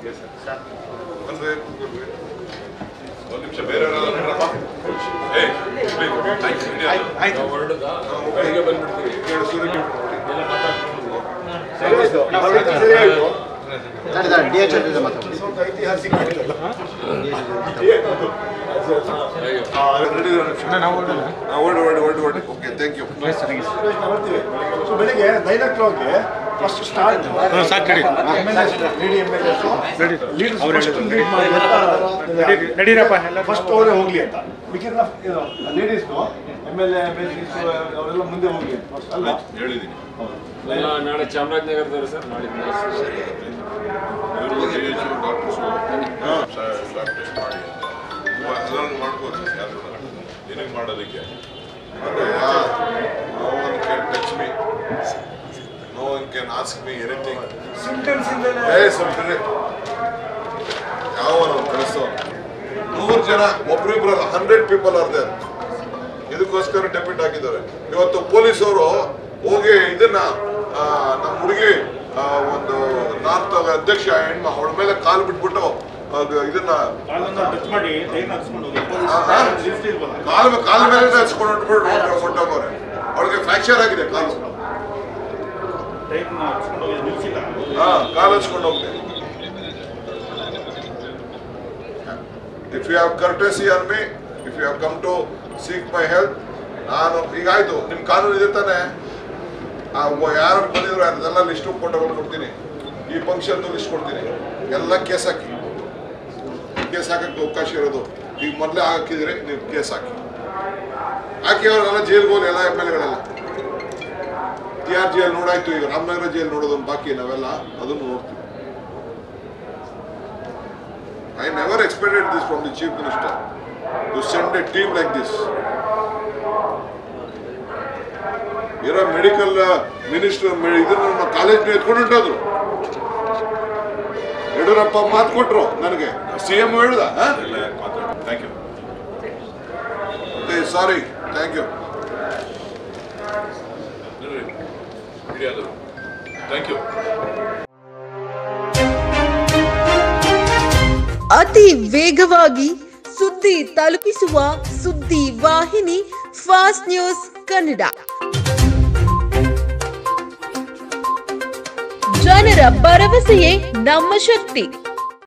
ಅಂದ್ರೆ ಒಂದು ನಿಮಿಷ ಬೇರೆ ನೋಡ್ರಪ್ಪ ಏ ಬೆಳಿಗ್ಗೆ ಬಂದ್ಬಿಡ್ತೀವಿ ಓಡಿ ಓಡಿ ಓಡಿ ಓಡಿ ಓಕೆ ಥ್ಯಾಂಕ್ ಯು ಸೊ ಬೆಳಿಗ್ಗೆ ನೈನ್ ಓ ಕ್ಲಾಕ್ಗೆ ಫಸ್ಟ್ ಸ್ಟಾರ್ಟ್ ನಡೀರಪ್ಪ ಫಸ್ಟ್ ಅವರೇ ಹೋಗ್ಲಿ ಅಂತ ಮಿಕ್ಕಿದ ಲೇಡೀಸ್ನು ಎಮ್ ಎಲ್ ಎ ಅವರೆಲ್ಲ ಮುಂದೆ ಹೋಗ್ಲಿ ಅಂತ first ಅಲ್ವಾ ಹೇಳಿದ್ದೀನಿ ಎಲ್ಲ ನಾಳೆ ಚಾಮರಾಜನಗರದವರು ಸರ್ ನಾಳೆ ಡಾಕ್ಟರ್ಸ್ ಟೆಸ್ಟ್ ಮಾಡಿ ಅದನ್ನು ಮಾಡ್ಬೋದು ಯಾರು ನಿನಗೆ ಮಾಡೋದಕ್ಕೆ no one can touch me no one can ask me anything symptoms ಇಂದಲೇ ಏ ಸ್ವಲ್ಪ ಯಾವ ಕಳಿಸ್ತವ ನೂರು ಜನ ಒಬ್ರಿಬ್ರಲ್ಲ ಹಂಡ್ರೆಡ್ ಪೀಪಲ್ ಆರ್ ದೇರ್ ಇದಕ್ಕೋಸ್ಕರ ಡೆಪ್ಯೂಟ್ ಹಾಕಿದ್ದಾರೆ ಇವತ್ತು ಪೊಲೀಸವರು ಹೋಗಿ ಇದನ್ನ ಆ, ನಮ್ಮ ಹುಡುಗಿ ಆ, ಒಂದು ನಾರ್ತ್ ಅಧ್ಯಕ್ಷ ಹೆಣ್ಮ ಅವಳ ಮೇಲೆ ಕಾಲು ಬಿಟ್ಬಿಟ್ಟು ಅದು ಇದನ್ನ ಟಚ್ ಮಾಡಿ ಟೈಮ್ ಹಾಕ್ಸ್ಕೊಂಡು ಹೋಗಿ ಆ, ಆ? ಕಾಲು ಕಾಲ ಮೇಲೆ ಹಚ್ಕೊಂಡು ಹೊಟ್ಬಿಟ್ಟು ಹೊಟ್ಟೋಗವ್ರೆ ಅವಳಿಗೆ ಫ್ರಾಕ್ಚರ್ ಆಗಿದೆ ಕಾಲು ಟೈಮ್ ಹಾಕ್ಸ್ಕೊಂಡು ಹೋಗಿ ನಿಲ್ಸಿಲ್ಲ ಹಾ ಕಾಲು ಹಚ್ಕೊಂಡು ಹೋಗ್ಲಿ if you have courtesy on me if you have come to seek my health ನಾನು ಈಗ ಆಯ್ತು ನಿಮ್ ಕಾನೂನು ಇದೆ ತಾನೆ ಆ ಯಾರು ಬಂದಿದ್ರು ಅದೆಲ್ಲ ಲಿಸ್ಟ್ ಫೋಟೋಗಳು ಕೊಡ್ತೀನಿ ಈ ಫಂಕ್ಷನ್ ಲಿಸ್ಟ್ ಕೊಡ್ತೀನಿ ಎಲ್ಲ ಕೇಸ್ ಹಾಕಿ ಕೇಸ್ ಹಾಕಕ್ಕೆ ಅವಕಾಶ ಇರೋದು ಈಗ ಮೊದಲೇ ಹಾಕಿದ್ರೆ ನೀವು ಕೇಸ್ ಹಾಕಿ ಹಾಕಿ ಅವ್ರಿಗೆಲ್ಲ ಜೈಲ್ಗೆ ಹೋಗಿ ಎಲ್ಲ ಎಮ್ ಎಲ್ ಎಗಳೆಲ್ಲ ಟಿ ಆರ್ ಜಿಯಲ್ಲಿ ನೋಡಾಯ್ತು ಈಗ ರಾಮನಗರ ಜೈಲ್ ನೋಡೋದೊಂದು ಬಾಕಿ ನಾವೆಲ್ಲ ಅದನ್ನು ನೋಡ್ತೀವಿ I never expected this from the chief minister to send a team like this ಇರೋ ಮೆಡಿಕಲ್ ಮಿನಿಸ್ಟರ್ ಇದನ್ನ ಕಾಲೇಜ್ ಎತ್ಕೊಂಡು ಹೊಂಟೋದ್ರು ಯಡಿಯೂರಪ್ಪ ಮಾತು ಕೊಟ್ರು ನನಗೆ ಸಿ ಎಂ ಹೇಳ್ದ thank you sorry thank you thank you ಅತಿ ವೇಗವಾಗಿ ಸುದ್ದಿ ತಲುಪಿಸುವ ಸುದ್ದಿ ವಾಹಿನಿ ಫಾಸ್ಟ್ ನ್ಯೂಸ್ ಕನ್ನಡ ಜನರ ಭರವಸೆಯೇ ನಮ್ಮ ಶಕ್ತಿ